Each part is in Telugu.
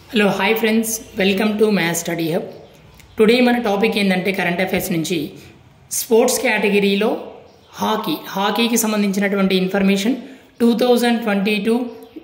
hello hi friends welcome to math study hub today మన టాపిక్ ఏంటంటే కరెంట్ అఫైర్స్ నుంచి స్పోర్ట్స్ కేటగిరీలో హాకీ హాకీకి సంబంధించినటువంటి information two thousand twenty two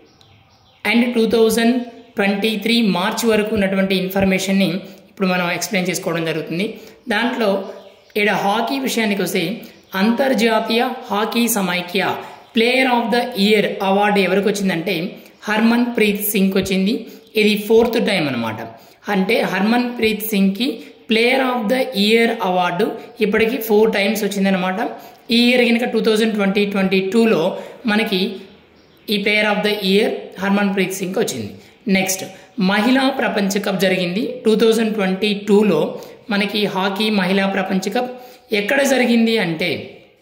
and two thousand twenty three March వరకు ఉన్నటువంటి ఇన్ఫర్మేషన్ని ఇప్పుడు మనం ఎక్స్ప్లెయిన్ చేసుకోవడం జరుగుతుంది దాంట్లో ఇక్కడ హాకీ విషయానికి వస్తే అంతర్జాతీయ హాకీ సమైక్య player of the year award ఎవరికి వచ్చిందంటే హర్మన్ ప్రీత్ సింగ్కి వచ్చింది ఇది ఫోర్త్ టైం అనమాట అంటే హర్మన్ ప్రీత్ సింగ్కి player of the year award ఇప్పటికి ఫోర్ టైమ్స్ వచ్చిందనమాట ఈ ఇయర్ కనుక టూ థౌజండ్ ట్వంటీ ట్వంటీ టూలో మనకి ఈ player of the year Harmanpreet Singh వచ్చింది నెక్స్ట్ మహిళా ప్రపంచ కప్ జరిగింది టూ థౌజండ్ ట్వంటీ టూలో మనకి హాకీ మహిళా ప్రపంచ కప్ ఎక్కడ జరిగింది అంటే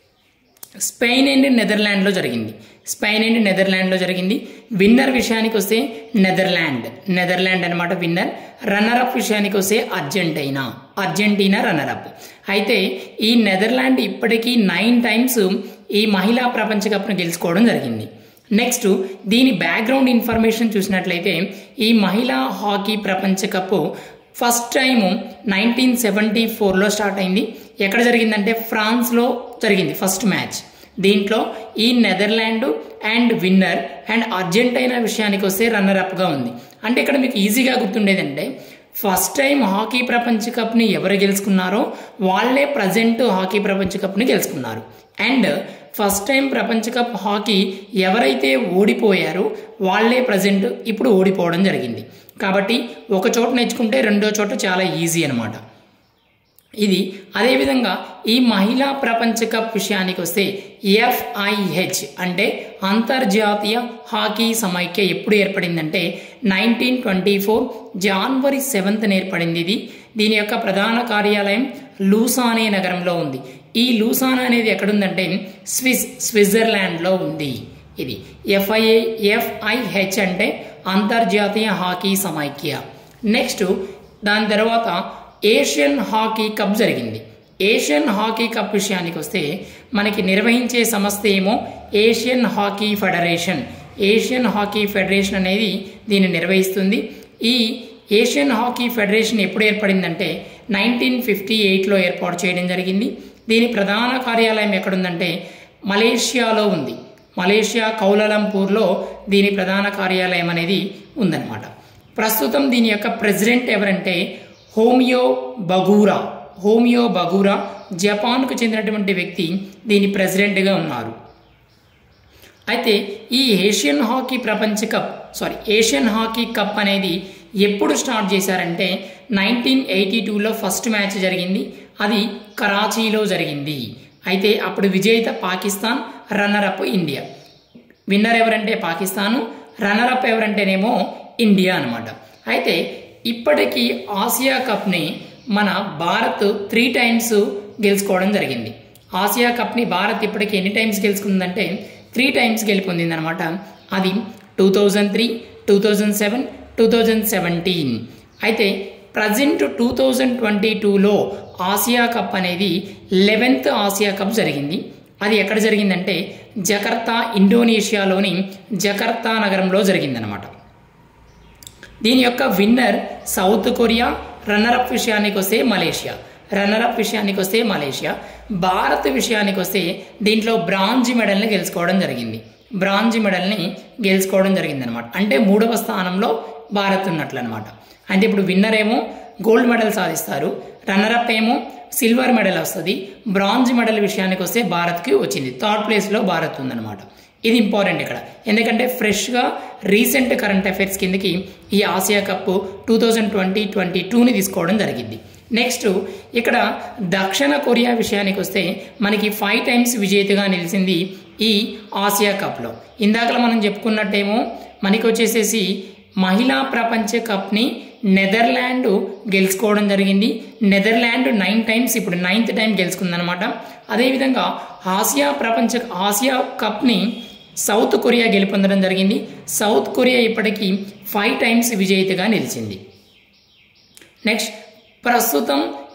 స్పెయిన్ అండ్ నెదర్లాండ్లో జరిగింది స్పెయిన్ అండ్ నెదర్లాండ్లో జరిగింది విన్నర్ విషయానికి వస్తే నెదర్లాండ్ నెదర్లాండ్ అనమాట విన్నర్ రన్నర్ అప్ విషయానికి వస్తే అర్జెంటీనా అర్జెంటీనా రన్నర్ అప్ అయితే ఈ నెదర్లాండ్ ఇప్పటికీ నైన్ టైమ్స్ ఈ మహిళా ప్రపంచ కప్ను గెలుచుకోవడం జరిగింది నెక్స్ట్ దీని బ్యాక్గ్రౌండ్ ఇన్ఫర్మేషన్ చూసినట్లయితే ఈ మహిళా హాకీ ప్రపంచ cup first time nineteen seventy ఫోర్లో స్టార్ట్ అయింది ఎక్కడ జరిగిందంటే ఫ్రాన్స్లో జరిగింది ఫస్ట్ మ్యాచ్ దీంట్లో ఈ Netherland and winner and Argentina విషయానికి వస్తే రన్నర్ అప్గా ఉంది అంటే ఇక్కడ మీకు ఈజీగా గుర్తుండేదంటే ఫస్ట్ టైం హాకీ ప్రపంచ కప్ని ఎవరు గెలుచుకున్నారో వాళ్ళే ప్రజెంట్ హాకీ ప్రపంచ కప్ని గెలుచుకున్నారు అండ్ ఫస్ట్ టైం ప్రపంచ కప్ హాకీ ఎవరైతే ఓడిపోయారో వాళ్ళే ప్రజెంట్ ఇప్పుడు ఓడిపోవడం జరిగింది కాబట్టి ఒక చోట నేర్చుకుంటే రెండో చోట చాలా ఈజీ అనమాట ఇది అదేవిధంగా ఈ మహిళా ప్రపంచ కప్ విషయానికి వస్తే ఎఫ్ఐహెచ్ అంటే అంతర్జాతీయ హాకీ సమైక్య ఎప్పుడు ఏర్పడిందంటే నైన్టీన్ ట్వంటీ ఫోర్ జనవరి సెవెంత్ ఏర్పడింది ఇది దీని యొక్క ప్రధాన కార్యాలయం లూసానే నగరంలో ఉంది ఈ లూసానా అనేది ఎక్కడుందంటే స్విస్ స్విట్జర్లాండ్లో ఉంది ఇది ఎఫ్ఐఏ ఎఫ్ఐహెచ్ అంటే అంతర్జాతీయ హాకీ సమైక్య నెక్స్ట్ దాని తర్వాత ఏషియన్ హాకీ కప్ జరిగింది ఏషియన్ హాకీ కప్ విషయానికి వస్తే మనకి నిర్వహించే సంస్థ ఏమో Asian hockey federation Asian hockey federation అనేది దీన్ని నిర్వహిస్తుంది ఈ ఏషియన్ హాకీ ఫెడరేషన్ ఎప్పుడు ఏర్పడిందంటే నైన్టీన్ ఫిఫ్టీ ఎయిట్లో ఏర్పాటు చేయడం జరిగింది దీని ప్రధాన కార్యాలయం ఎక్కడుందంటే మలేషియాలో ఉంది మలేషియా కౌలలంపూర్లో దీని ప్రధాన కార్యాలయం అనేది ఉందన్నమాట ప్రస్తుతం దీని యొక్క ప్రెసిడెంట్ ఎవరంటే హోమియో బగూరా హోమియో బగూరా జపాన్కు చెందినటువంటి వ్యక్తి దీని ప్రెసిడెంట్గా ఉన్నారు అయితే ఈ ఏషియన్ హాకీ ప్రపంచ cup sorry Asian hockey cup అనేది ఎప్పుడు స్టార్ట్ చేశారంటే నైన్టీన్ ఎయిటీ టూలో ఫస్ట్ మ్యాచ్ జరిగింది అది కరాచీలో జరిగింది అయితే అప్పుడు విజేత Pakistan runner up India winner ఎవరంటే పాకిస్తాను రన్నర్ అప్ ఎవరంటేనేమో ఇండియా అనమాట అయితే ఇప్పటికీ ఆసియా కప్ని మన భారత్ త్రీ టైమ్స్ గెలుచుకోవడం జరిగింది ఆసియా కప్ని భారత్ ఇప్పటికి ఎన్ని టైమ్స్ గెలుచుకుందంటే త్రీ టైమ్స్ గెలుపొందింది అనమాట అది two thousand three two thousand seven two thousand seventeen అయితే ప్రజెంట్ టూ థౌజండ్ ట్వంటీ టూలో ఆసియా కప్ అనేది లెవెన్త్ ఆసియా కప్ జరిగింది అది ఎక్కడ జరిగిందంటే జకర్తా ఇండోనేషియాలోని జకర్తా నగరంలో జరిగిందనమాట దీని యొక్క విన్నర్ సౌత్ కొరియా రన్నరప్ విషయానికి వస్తే మలేషియా రన్నరప్ విషయానికి వస్తే మలేషియా భారత్ విషయానికి వస్తే దీంట్లో బ్రాంజ్ మెడల్ని గెలుచుకోవడం జరిగింది బ్రాంజ్ మెడల్ని గెలుచుకోవడం జరిగింది అనమాట అంటే మూడవ స్థానంలో భారత్ ఉన్నట్లు అనమాట అంటే ఇప్పుడు విన్నర్ ఏమో గోల్డ్ మెడల్ సాధిస్తారు రన్నరప్ ఏమో సిల్వర్ మెడల్ వస్తుంది బ్రాంజ్ మెడల్ విషయానికి వస్తే భారత్కి వచ్చింది థర్డ్ ప్లేస్లో భారత్ ఉందన్నమాట ఇది ఇంపార్టెంట్ ఇక్కడ ఎందుకంటే ఫ్రెష్గా రీసెంట్ కరెంట్ అఫైర్స్ కిందకి ఈ Asia cup two thousand twenty twenty టూని తీసుకోవడం జరిగింది నెక్స్ట్ ఇక్కడ దక్షిణ కొరియా విషయానికి వస్తే మనకి ఫైవ్ టైమ్స్ విజేతగా నిలిచింది ఈ ఆసియా కప్లో ఇందాకలా మనం చెప్పుకున్నట్టేమో మనకి వచ్చేసేసి మహిళా ప్రపంచ కప్ని నెదర్లాండ్ గెలుచుకోవడం జరిగింది నెదర్లాండ్ నైన్ టైమ్స్ ఇప్పుడు నైన్త్ టైం గెలుచుకుందనమాట అదేవిధంగా ఆసియా ప్రపంచ ఆసియా కప్ని సౌత్ కొరియా గెలుపొందడం జరిగింది సౌత్ కొరియా ఇప్పటికీ ఫైవ్ టైమ్స్ విజేతగా నిలిచింది నెక్స్ట్ ప్రస్తుతం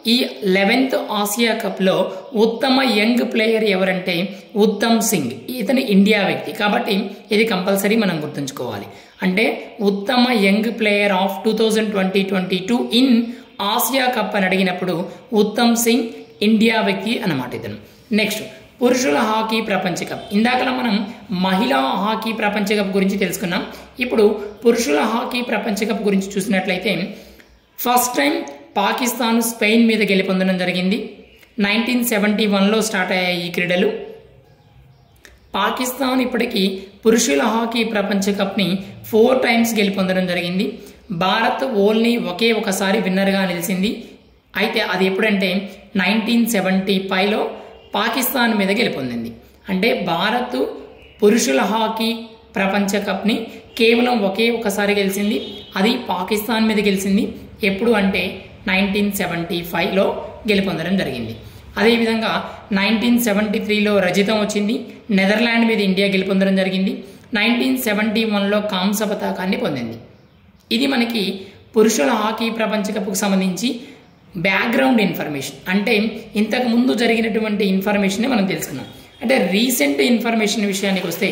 ఈ లెవెన్త్ ఆసియా కప్లో ఉత్తమ యంగ్ ప్లేయర్ ఎవరంటే ఉత్తమ్ సింగ్ ఇతను ఇండియా వ్యక్తి కాబట్టి ఇది కంపల్సరీ మనం గుర్తుంచుకోవాలి అంటే ఉత్తమ young player of two thousand twenty twenty two in Asia cup అని అడిగినప్పుడు ఉత్తమ్ సింగ్ ఇండియా వ్యక్తి అన్నమాట ఇతను నెక్స్ట్ పురుషుల హాకీ ప్రపంచ కప్ ఇందాకలా మనం మహిళా హాకీ ప్రపంచ కప్ గురించి తెలుసుకున్నాం ఇప్పుడు పురుషుల హాకీ ప్రపంచ కప్ గురించి చూసినట్లయితే ఫస్ట్ టైం పాకిస్తాన్ స్పెయిన్ మీద గెలుపొందడం జరిగింది నైన్టీన్ సెవెంటీ వన్లో స్టార్ట్ అయ్యాయి ఈ క్రీడలు పాకిస్తాన్ ఇప్పటికీ పురుషుల హాకీ ప్రపంచ కప్ని ఫోర్ టైమ్స్ గెలుపొందడం జరిగింది భారత్ ఓన్లీ ఒకే ఒకసారి విన్నర్గా నిలిచింది అయితే అది ఎప్పుడంటే నైన్టీన్ సెవెంటీ ఫైవ్లో పాకిస్తాన్ మీద గెలుపొందింది అంటే భారత్ పురుషుల హాకీ ప్రపంచ కప్ని కేవలం ఒకే ఒకసారి గెలిచింది అది పాకిస్తాన్ మీద గెలిచింది ఎప్పుడు అంటే నైన్టీన్ సెవెంటీ ఫైవ్లో గెలుపొందడం జరిగింది అదేవిధంగా నైన్టీన్ సెవెంటీ త్రీలో రజితం వచ్చింది నెదర్లాండ్ మీద ఇండియా గెలుపొందడం జరిగింది నైన్టీన్ సెవెంటీ వన్లో కాంస పతాకాన్ని పొందింది ఇది మనకి పురుషుల హాకీ ప్రపంచ కప్కు సంబంధించి బ్యాక్గ్రౌండ్ ఇన్ఫర్మేషన్ అంటే ఇంతకు ముందు జరిగినటువంటి ఇన్ఫర్మేషన్ మనం తెలుసుకున్నాం అంటే రీసెంట్ ఇన్ఫర్మేషన్ విషయానికి వస్తే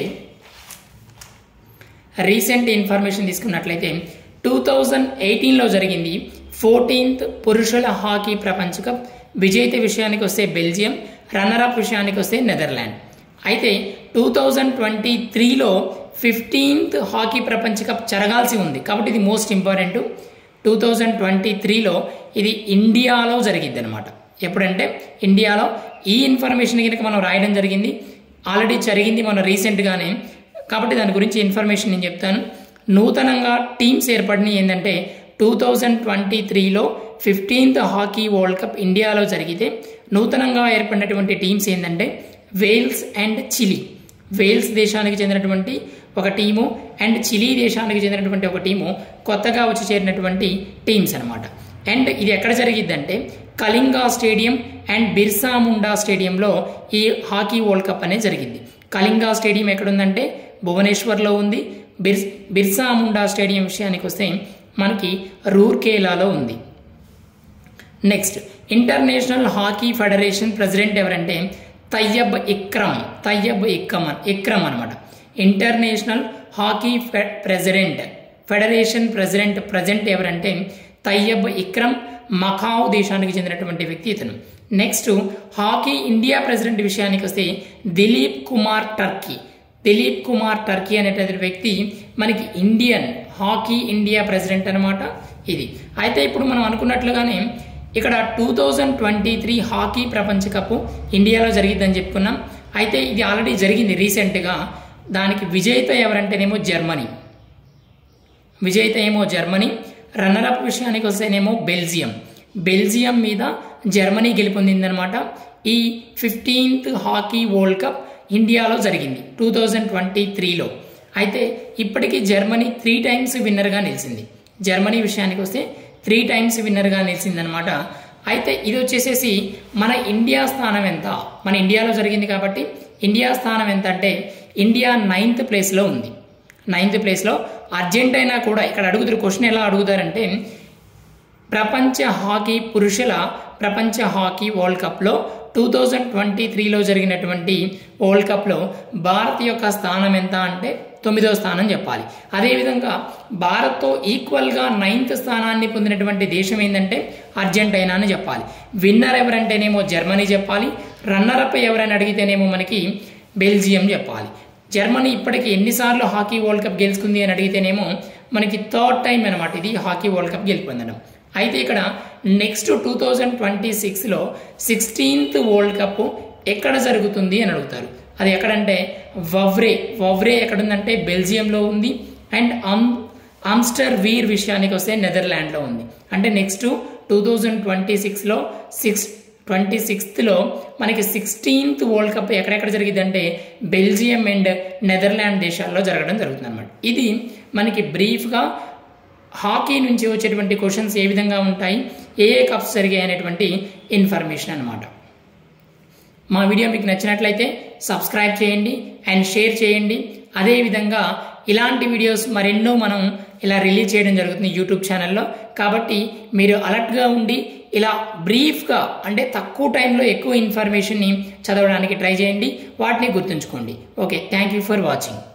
రీసెంట్ ఇన్ఫర్మేషన్ తీసుకున్నట్లయితే టూ థౌజండ్ ఎయిటీన్లో జరిగింది ఫోర్టీన్త్ పురుషుల హాకీ ప్రపంచ కప్ విజేత విషయానికి వస్తే బెల్జియం రన్నరప్ విషయానికి వస్తే నెదర్లాండ్ అయితే టూ థౌజండ్ ట్వంటీ త్రీలో ఫిఫ్టీన్త్ హాకీ ప్రపంచ కప్ జరగాల్సి ఉంది కాబట్టి ఇది most important two thousand twenty త్రీలో ఇది ఇండియాలో జరిగింది అనమాట ఎప్పుడంటే ఇండియాలో ఈ ఇన్ఫర్మేషన్ కనుక మనం రాయడం జరిగింది ఆల్రెడీ జరిగింది మన రీసెంట్గానే కాబట్టి దాని గురించి ఇన్ఫర్మేషన్ నేను చెప్తాను నూతనంగా టీమ్స్ ఏర్పడినవి ఏంటంటే టూ థౌజండ్ ట్వంటీ త్రీలో ఫిఫ్టీన్త్ హాకీ వరల్డ్ కప్ ఇండియాలో జరిగితే నూతనంగా ఏర్పడినటువంటి టీమ్స్ ఏంటంటే వేల్స్ అండ్ చిలీ వేల్స్ దేశానికి చెందినటువంటి ఒక టీము అండ్ చిలీ దేశానికి చెందినటువంటి ఒక టీము కొత్తగా వచ్చి చేరినటువంటి టీమ్స్ అనమాట అండ్ ఇది ఎక్కడ జరిగిద్దంటే కళింగా స్టేడియం అండ్ బిర్సా ముండా స్టేడియంలో ఈ హాకీ వరల్డ్ కప్ అనేది జరిగింది కళింగా స్టేడియం ఎక్కడుందంటే భువనేశ్వర్లో ఉంది బిర్స్ బిర్సా ముండా స్టేడియం విషయానికి వస్తే మనకి రూర్కేలాలో ఉంది next international hockey federation president ఎవరంటే తయ్యబ్ ఇక్రమ్ తయ్యబ్ ఇక్కమ్ ఇక్రమ్ అనమాట international hockey president federation president present ఎవరంటే తయ్యబ్ ఇక్రమ్ మకావ్ దేశానికి చెందినటువంటి వ్యక్తి ఇతను నెక్స్ట్ హాకీ ఇండియా ప్రెసిడెంట్ విషయానికి వస్తే దిలీప్ కుమార్ టర్కీ దిలీప్ కుమార్ టర్కీ అనేటువంటి వ్యక్తి మనకి ఇండియన్ హాకీ ఇండియా ప్రెసిడెంట్ అనమాట ఇది అయితే ఇప్పుడు మనం అనుకున్నట్లుగానే ఇక్కడ two thousand twenty three hockey ప్రపంచ కప్ ఇండియాలో జరిగిద్దని చెప్పుకున్నాం అయితే ఇది ఆల్రెడీ జరిగింది రీసెంట్గా దానికి విజేత ఎవరంటేనేమో జర్మనీ విజేత ఏమో జర్మనీ రన్నరప్ విషయానికి వస్తేనేమో బెల్జియం బెల్జియం మీద జర్మనీ గెలుపొందిందనమాట ఈ ఫిఫ్టీన్త్ హాకీ వరల్డ్ కప్ ఇండియాలో జరిగింది టూ థౌజండ్ ట్వంటీ త్రీలో అయితే ఇప్పటికీ జర్మనీ త్రీ టైమ్స్ విన్నర్గా నిలిచింది జర్మనీ విషయానికి వస్తే త్రీ టైమ్స్ విన్నర్గా నిలిచిందనమాట అయితే ఇది వచ్చేసేసి మన ఇండియా స్థానం ఎంత మన ఇండియాలో జరిగింది కాబట్టి ఇండియా స్థానం ఎంత అంటే ఇండియా నైన్త్ ప్లేస్లో ఉంది నైన్త్ ప్లేస్లో అర్జెంటైనా కూడా ఇక్కడ అడుగుతారు క్వశ్చన్ ఎలా అడుగుతారంటే ప్రపంచ హాకీ పురుషుల ప్రపంచ హాకీ వరల్డ్ కప్లో టూ థౌజండ్ ట్వంటీ త్రీలో జరిగినటువంటి వరల్డ్ కప్లో భారత్ యొక్క స్థానం ఎంత అంటే తొమ్మిదో స్థానం చెప్పాలి అదేవిధంగా భారత్తో ఈక్వల్గా నైన్త్ స్థానాన్ని పొందినటువంటి దేశం ఏంటంటే అర్జెంటైనా అని చెప్పాలి విన్నర్ ఎవరంటేనేమో జర్మనీ చెప్పాలి రన్నరప్ ఎవరని అడిగితేనేమో మనకి బెల్జియం చెప్పాలి జర్మనీ ఇప్పటికి ఎన్నిసార్లు హాకీ వరల్డ్ కప్ గెలుచుకుంది అని అడిగితేనేమో మనకి థర్డ్ టైం అనమాట ఇది హాకీ వరల్డ్ కప్ గెలుపొందడం అయితే ఇక్కడ నెక్స్ట్ టూ థౌజండ్ ట్వంటీ సిక్స్లో సిక్స్టీన్త్ వరల్డ్ కప్ ఎక్కడ జరుగుతుంది అని అడుగుతారు అది ఎక్కడంటే వవ్రే వవ్రే ఎక్కడుందంటే బెల్జియంలో ఉంది అండ్ అమ్ ఆమ్స్టర్ వీర్ విషయానికి వస్తే నెదర్లాండ్లో ఉంది అంటే నెక్స్ట్ టూ థౌజండ్ ట్వంటీ సిక్స్లో సిక్స్ ట్వంటీ సిక్స్త్లో మనకి సిక్స్టీన్త్ వరల్డ్ కప్ ఎక్కడెక్కడ జరిగిందంటే బెల్జియం అండ్ నెదర్లాండ్ దేశాల్లో జరగడం జరుగుతుంది అనమాట ఇది మనకి బ్రీఫ్గా హాకీ నుంచి వచ్చేటువంటి క్వశ్చన్స్ ఏ విధంగా ఉంటాయి ఏ ఏ కప్స్ జరిగాయి అనేటువంటి ఇన్ఫర్మేషన్ అనమాట మా వీడియో మీకు నచ్చినట్లయితే సబ్స్క్రైబ్ చేయండి అండ్ షేర్ చేయండి అదేవిధంగా ఇలాంటి వీడియోస్ మరెన్నో మనం ఇలా రిలీజ్ చేయడం జరుగుతుంది యూట్యూబ్ ఛానల్లో కాబట్టి మీరు అలర్ట్గా ఉండి ఇలా బ్రీఫ్గా అంటే తక్కువ టైంలో ఎక్కువ ఇన్ఫర్మేషన్ని చదవడానికి ట్రై చేయండి వాటిని గుర్తుంచుకోండి okay thank you for watching